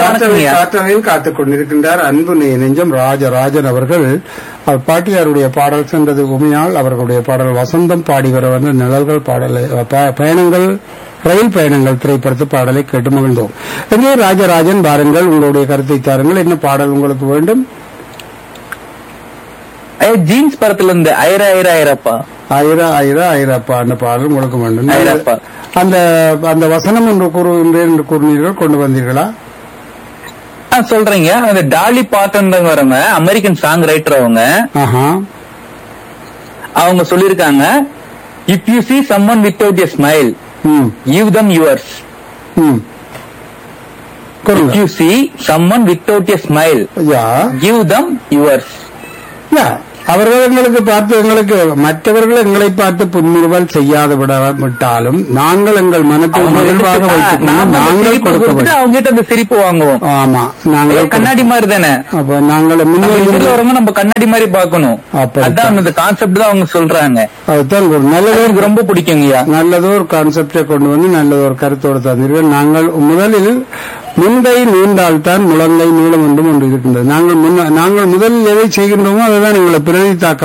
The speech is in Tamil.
வணக்கம்யா காற்றவையில் காத்துக் கொண்டிருக்கின்றார் அன்பு நெ- நெஞ்சம் ராஜராஜன் அவர்கள் அவர் பாட்டியாருடைய பாடல் சென்றது உமையால் அவர்களுடைய பாடல் வசந்தம் பாடி வர வந்த நிழல்கள் பாடலை ப- பயணங்கள் ரயில் பயணங்கள் திரைப்படத்து பாடலை கேட்டு மகிழ்ந்தோம் எங்கே ராஜராஜன் பாருங்கள் உங்களுடைய கருத்தை தாருங்கள் என்ன பாடல் உங்களுக்கு வேண்டும் ஐயா, ஜீன்ஸ் படத்துல இருந்து ஐரா ஐரா ஐரப்பா ஆயிரா ஆயிரா ஆயிரப்பா அந்த பாடல் உங்களுக்கு வேண்டும் ஆயிரப்பா. அந்த அந்த வசனம் என்று கூறுகின்றேன் என்று கூறினீர்கள் கொண்டு வந்தீர்களா ஆ சொல்றீங்க அந்த டாலி பாட்டன்றவங்க அமெரிக்கன் சாங் ரைட்டர் அவங்க ஆஹா அவங்க சொல்லிருக்காங்க if you see someone without a smile ம் give them yours hmm if கூறுங்க you see someone without a smile yeah give them yours yeah, அவர்கள் எங்களுக்கு பார்த்து எங்களுக்கு மற்றவர்கள் எங்களை பார்த்து புன்முறுவல் செய்யாது விட விட்டாலும் நாங்கள் எங்கள் மனத்தை அவங்க மகிழ்வாக கிட்ட- வைத்துக் கொண்டு நாம அந்த நாங்கள் சிரிப்பு கொடுக்க கொடுத்துட்டு வேண்டும் அவங்க கிட்ட அந்த சிரிப்பு வாங்குவோம் ஆமா நாங்கள் கண்ணாடி மாதிரி தானே அப்ப நாங்கள் நம்ம முன்னேறி எதிரில வரவங்க நம்ம கண்ணாடி மாதிரி பாக்கணும் அப்படித்தான். அதான் அந்த கான்செப்ட் தான் அவங்க சொல்றாங்க அதுதான் ஒரு நல்லதொரு எனக்கு ரொம்ப பிடிக்குங்கய்யா நல்லதொரு கான்செப்டை கொண்டு வந்து நல்லதொரு கருத்தோடு தந்தீர்கள் நாங்கள் முதலில் முந்தை நீண்டால்தான் முழங்கை நீளம் என்றும் ஒன்று இருக்கின்றது நாங்கள் முன்ன- நாங்கள் முதலில் எதை செய்கின்றோமோ அதுதான் எங்களை பிரதித்தாக்க